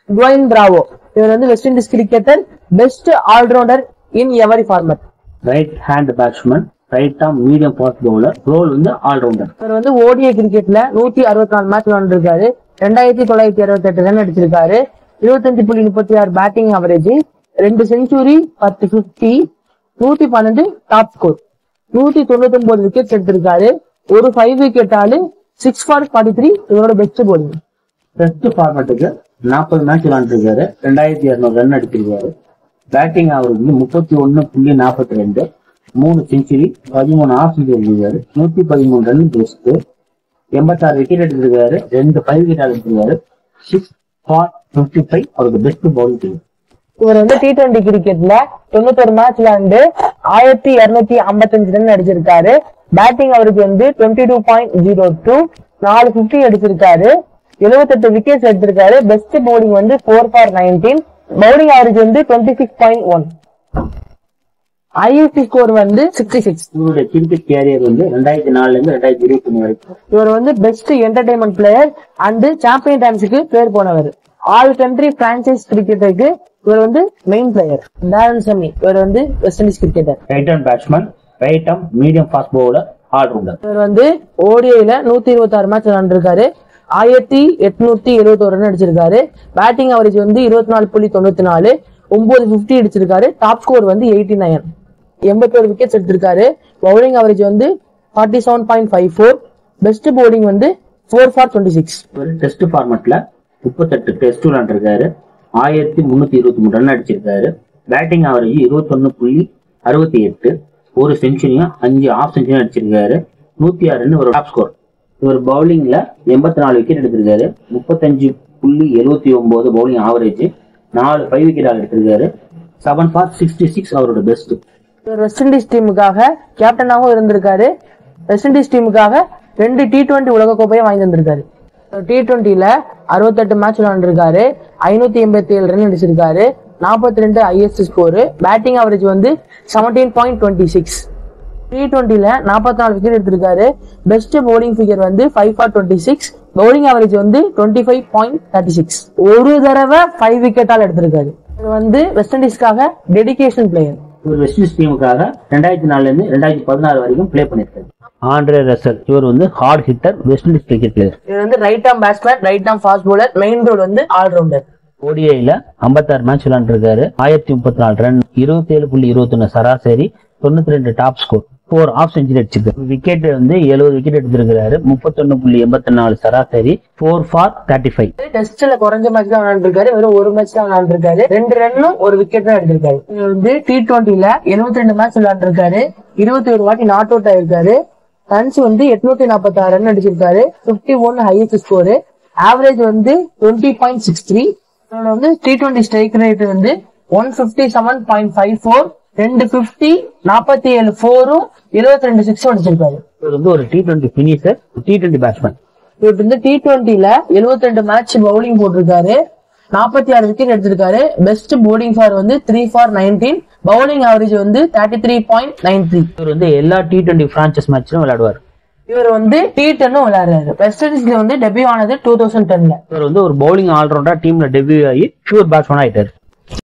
Dwayne Bravo இவர் வந்து West Indies cricketer best all rounder in every format right hand batsman right arm medium fast bowler role வந்து all rounder இவர் வந்து ODI கிரிக்கெட்ல நூத்தி அறுபத்தி நாலு மேட்ச் விளையாண்டுருக்காரு ரெண்டாயிரத்தி தொள்ளாயிரத்தி அறுபத்தி எட்டு ரன் அடிச்சிருக்காரு இருபத்தஞ்சு புள்ளி முப்பத்தி ஆறு பேட்டிங் அவரேஜ் ரெண்டு செஞ்சுரி பத்து பிப்டி நூத்தி பன்னெண்டு டாப் ஸ்கோர் நூத்தி தொண்ணூத்தி ஒன்பது விக்கெட் எடுத்திருக்காரு ஒரு ஃபைவ் விக்கெட் ஆளு சிக்ஸ் ஃபார் ஃபார்ட்டி த்ரீ இவரோட பெஸ்ட் போலிங் டெஸ்ட் ஃபார்மேட்டுக்கு நாற்பது மேட்ச் விளாண்டுருக்காரு ரெண்டாயிரத்தி இரநூறு ரன் அடிச்சிருக்காரு பேட்டிங் அவர் வந்து முப்பத்தி ஒன்னு புள்ளி நாற்பத்தி ரெண்டு மூணு செஞ்சுரி பதிமூணு ஆஃப் செஞ்சுரி இருக்காரு நூத்தி பதிமூணு ரன் பெஸ்ட் எண்பத்தாறு விக்கெட் எடுத்திருக்காரு ரெண்டு ஃபைவ் விக்கெட் எடுத்திருக்காரு சிக்ஸ் ஃபார் பிப்டி ஃபைவ் அவருக்கு பெஸ்ட் பவுலிங் டீம் இவர் வந்து டி டுவெண்டி கிரிக்கெட்ல தொண்ணூத்தொரு மேட்ச் விளையாண்டு ஆயிரத்தி இருநூத்தி ஐம்பத்தஞ்சு ரன் அடிச்சிருக்காரு பேட்டிங் அவருக்கு வந்து twenty two point zero two நாலு பிப்டி அடிச்சிருக்காரு எழுபத்தெட்டு விக்கெட்ஸ் எடுத்திருக்காரு பெஸ்ட் பவுலிங் வந்து four for nineteen bowling average வந்து twenty six point one ISC score வந்து சிக்ஸ்டி சிக்ஸ் இவருடைய கிரிக்கெட் கேரியர் வந்து ரெண்டாயிரத்தி நாலுல இருந்து ரெண்டாயிரத்தி இருபத்தி ஒண்ணு வரைக்கும் இவர் வந்து best entertainment player and champion டைம்ஸுக்கு பேர் போனவர் ஆல் கண்ட்ரி பிரான்சைஸ் கிரிக்கெட்டருக்கு இவர் வந்து மெயின் பிளேயர் டாரன் சமி இவர் வந்து West Indies cricketer right hand batsman right arm medium fast bowler all rounder இவர் வந்து ஓடிஐல நூத்தி இருபத்தி ஆறு மேட்ச் விளையாண்டுருக்காரு ஆயிரத்தி எட்நூத்தி எழுபத்தி ஒரு ரன் அடிச்சிருக்காரு பேட்டிங் அவரேஜ் வந்து இருபத்தி நாலு புள்ளி தொண்ணூத்தி நாலு ஒன்பது பிப்டி அடிச்சிருக்காரு டாப் ஸ்கோர் வந்து எயிட்டி நைன் எண்பத்தோரு விக்கெட்ஸ் எடுத்திருக்காரு பவுலிங் அவரேஜ் வந்து forty seven point five four best bowling வந்து ஃபோர் ஃபார் டுவெண்ட்டி சிக்ஸ் ஒரு டெஸ்ட் ஃபார்மேட்ல முப்பத்தெட்டு டெஸ்ட் விளையாண்டுருக்காரு ஆயிரத்தி முன்னூத்தி இருபத்தி மூணு ரன் அடிச்சிருக்காரு பேட்டிங் அவரேஜ் இருபத்தொன்னு புள்ளி அறுபத்தி எட்டு ஒரு செஞ்சுரியும் அஞ்சு ஆஃப் செஞ்சுரியும் அடிச்சிருக்காரு நூத்தி ஆறு ரன் ஒரு டாப் ஸ்கோர் இவர் பவுலிங்ல எண்பத்தி நாலு விக்கெட் எடுத்திருக்காரு முப்பத்தஞ்சு புள்ளி எழுபத்தி ஒன்பது பவுலிங் ஆவரேஜ் நாலு ஃபைவ் விக்கெட் எடுத்திருக்காரு செவன் ஃபார் சிக்ஸ்டி சிக்ஸ் அவரோட பெஸ்ட் இவர் வெஸ்ட் இண்டீஸ் டீமுக்காக கேப்டனாகவும் இருந்திருக்காரு வெஸ்ட் இண்டீஸ் டீமுக்காக ரெண்டு டி டுவெண்ட்டி உலகக்கோப்பையை வாங்கி வந்திருக்காரு டி டுவெண்ட்டில அறுபத்தெட்டு மேட்ச் விளையாண்டுருக்காரு ஐநூத்தி எண்பத்தி ஏழு ரன் அடிச்சிருக்காரு நாற்பத்தி ரெண்டு ஐஎஸ்டி ஸ்கோர் பேட்டிங் அவரேஜ் வந்து seventeen point twenty six T டுவெண்ட்டில நாற்பத்தி நாலு விக்கெட் எடுத்திருக்காரு பெஸ்ட் பவுலிங் ஃபிகர் வந்து five for twenty six bowling average வந்து twenty five point thirty six ஒரு தடவை ஃபைவ் விக்கெட்டால் எடுத்திருக்காரு இவர் வந்து வெஸ்ட் இண்டீஸ்க்காக டெடிகேஷன் பிளேயர் இவர் வெஸ்ட் இண்டீஸ் டீமுக்காக ரெண்டாயிரத்தி நாலுல இருந்து ரெண்டாயிரத்தி பதினாறு வரைக்கும் ப்ளே பண்ணிருக்காரு ஆண்ட்ரே ரசல் இவர் வந்து hard hitter West Indies cricket player இவர் வந்து right arm batsman right arm fast bowler main role வந்து ஆல்ரவுண்டர் ஓடிஐல 56 மேட்ச் விளையாண்டுருக்காரு ஆயிரத்தி முப்பத்தி நாலு ரன் இருபத்தி ஏழு புள்ளி இருபத்தொன்னு சராசரி தொண்ணூத்தி ரெண்டு top score four half century அடிச்சிருக்கு விக்கெட் வந்து எழுபது விக்கெட் எடுத்திருக்கிறாரு முப்பத்தொன்னு புள்ளி எண்பத்தி நாலு சராசரி ஃபோர் ஃபார் தேர்ட்டி ஃபைவ் டெஸ்ட்ல குறைஞ்ச மேட்ச் தான் விளையாண்டுருக்காரு வெறும் ஒரு மேட்ச் தான் விளையாண்டுருக்காரு ரெண்டு ரன்னும் ஒரு விக்கெட் தான் எடுத்திருக்காரு இவர் வந்து டி டுவெண்ட்டில எழுபத்தி ரெண்டு மேட்ச் விளையாண்டுருக்காரு இருபத்தி ஒரு வாட்டி நாட் அவுட் ஆயிருக்காரு ரன்ஸ் வந்து எட்நூத்தி நாற்பத்தி ஆறு ரன் அடிச்சிருக்காரு fifty one highest score average வந்து டுவெண்ட்டி பாயிண்ட் சிக்ஸ் த்ரீ வந்து டி டுவெண்ட்டி ஸ்ட்ரைக் ரேட் வந்து one fifty seven point five four ரெண்டு பிப்டி நாற்பத்தி ஏழு ஃபோரும் இருபத்தி ரெண்டு சிக்ஸும் அடிச்சிருக்காரு இவர் வந்து ஒரு T twenty finisher T twenty batsman இவர் வந்து டி டுவெண்ட்டில எழுபத்தி ரெண்டு மேட்ச் பவுலிங் போட்டிருக்காரு நாற்பத்தி ஆறு விக்கெட் எடுத்திருக்காரு பெஸ்ட் bowling ஃபார் வந்து three for nineteen bowling average வந்து thirty three point nine three இவர் வந்து எல்லா டி டுவெண்ட்டி பிரான்ச்சஸ் மேட்ச்லும் விளையாடுவார் இவர் வந்து டி டென்னும் விளையாடுறாரு வெஸ்ட் இண்டீஸ்ல வந்து டெபியூ ஆனது டூ தௌசண்ட் டென்ல இவர் வந்து ஒரு பவுலிங் ஆல்ரவுண்டா டீம்ல டெபியூ ஆகி ஷூர் பேட்ஸ்மேன் ஆயிட்டாரு